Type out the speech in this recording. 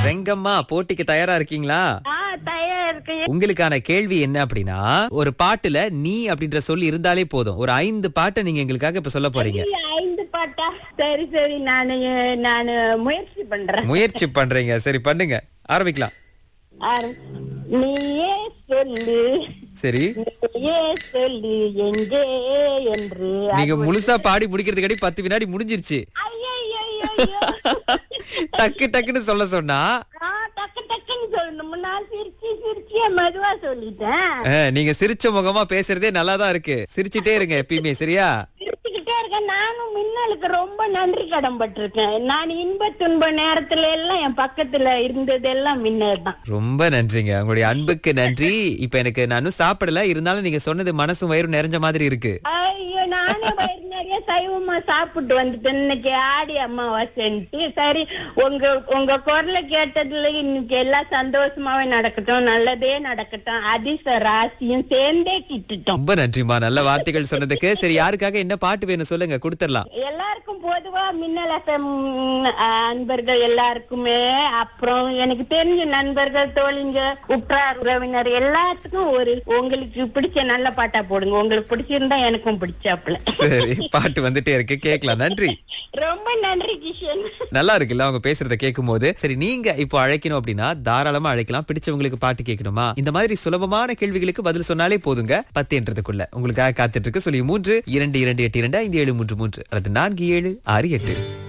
ரெங்கம்மா போட்டிக்கு தயாரா இருக்கீங்களா ஆ தயாரா இருக்கேன் உங்களுக்கான கேள்வி என்ன அப்படின்னா ஒரு பாட்டுல நீ அப்படின்ற சொல்லி இருந்தாலே போதும் ஒரு ஐந்து பாட்டை நீங்க எங்களுக்காக இப்ப சொல்ல போறீங்க இல்ல, ஐந்து பாட்டா சரி சரி நானு நானு முயற்சி பண்றேன் முயற்சி பண்றீங்க சரி பண்ணுங்க ஆரம்பிக்கலாம் ஆரம். நீயே சொல்லு சரி நீயே சொல்லு எங்கே என்று நீங்க முழுசா பாடி முடிக்கிறதுக்காடி பத்து வினாடி முடிஞ்சிருச்சு ஐயையையையோ. டக்கு டக்குன்னு சொல்ல சொன்னா ஆ, டக்கு டக்குன்னு சொல்லணும் நான் சிரிச்சு சிரிச்சு மெதுவா சொல்லிட்டேன் அஹ், நீங்க சிரிச்ச முகமா பேசுறதே நல்லாதான் இருக்கு சிரிச்சிட்டே இருங்க எப்பயுமே சரியா சிரிச்சுக்கிட்டே இருக்கேன் நானும் மின்னலுக்கு ரொம்ப நன்றி கடன் பட்டிருக்கேன் நான் இன்ப துன்ப நேரத்துல எல்லாம் என் பக்கத்துல இருந்ததெல்லாம் மின்னல் தான் ரொம்ப நன்றிங்க உங்களுடைய அன்புக்கு நன்றி இப்ப எனக்கு நானும் சாப்பிடல இருந்தாலும் நீங்க சொன்னது மனசும் வயிறும் நிறைஞ்ச மாதிரி இருக்கு ஐயோ நானே வயிறு நிறைய சைவமா சாப்பிட்டு வந்துட்டேன் இன்னைக்கு ஆடி அம்மாவாசைன்ட்டு சரி உங்க உங்க குரலை கேட்டதுல இன்னைக்கு எல்லாம் சந்தோஷமாவே நடக்கட்டும் நல்லதே நடக்கட்டும் அதிச ராசியும் சேர்ந்தே கிட்டுட்டோம் ரொம்ப நன்றிமா நல்ல வார்த்தைகள் சொன்னதுக்கு சரி யாருக்காக என்ன பாட்டு வேணும் சொல்லுங்க கொடுத்துடலாம் எல்லாருக்கும் பொதுவா மின்னல் எஃப்எம் அன்பர்கள் எல்லாருக்குமே அப்புறம் எனக்கு தெரிஞ்ச நண்பர்கள் தோழிங்க உற்றார் உறவினர் எல்லாத்துக்கும் ஒரு உங்களுக்கு பிடிச்ச நல்ல பாட்டா போடுங்க உங்களுக்கு பிடிச்சிருந்தா எனக்கும் பிடிச்சாப்புல சரி பாட்டு வந்துட்டே இருக்கு கேட்கலாம் நன்றி ரொம்ப நன்றி கிஷன் நல்லா இருக்குல்ல அவங்க பேசுறத கேட்கும் போது சரி நீங்க இப்போ அழைக்கணும் அப்படின்னா தாராளமா அழைக்கலாம் பிடிச்சவங்களுக்கு பாட்டு கேட்கணுமா இந்த மாதிரி சுலபமான கேள்விகளுக்கு பதில் சொன்னாலே போதுங்க பத்துன்றதுக்குள்ள உங்களுக்காக காத்துட்டு இருக்கு சொல்லி மூன்று இரண்டு இரண்டு எட்டு இரண்டு ஐந்து ஏழு மூன்று மூன்று அல்லது நான்கு ஏழு ஆறு எட்டு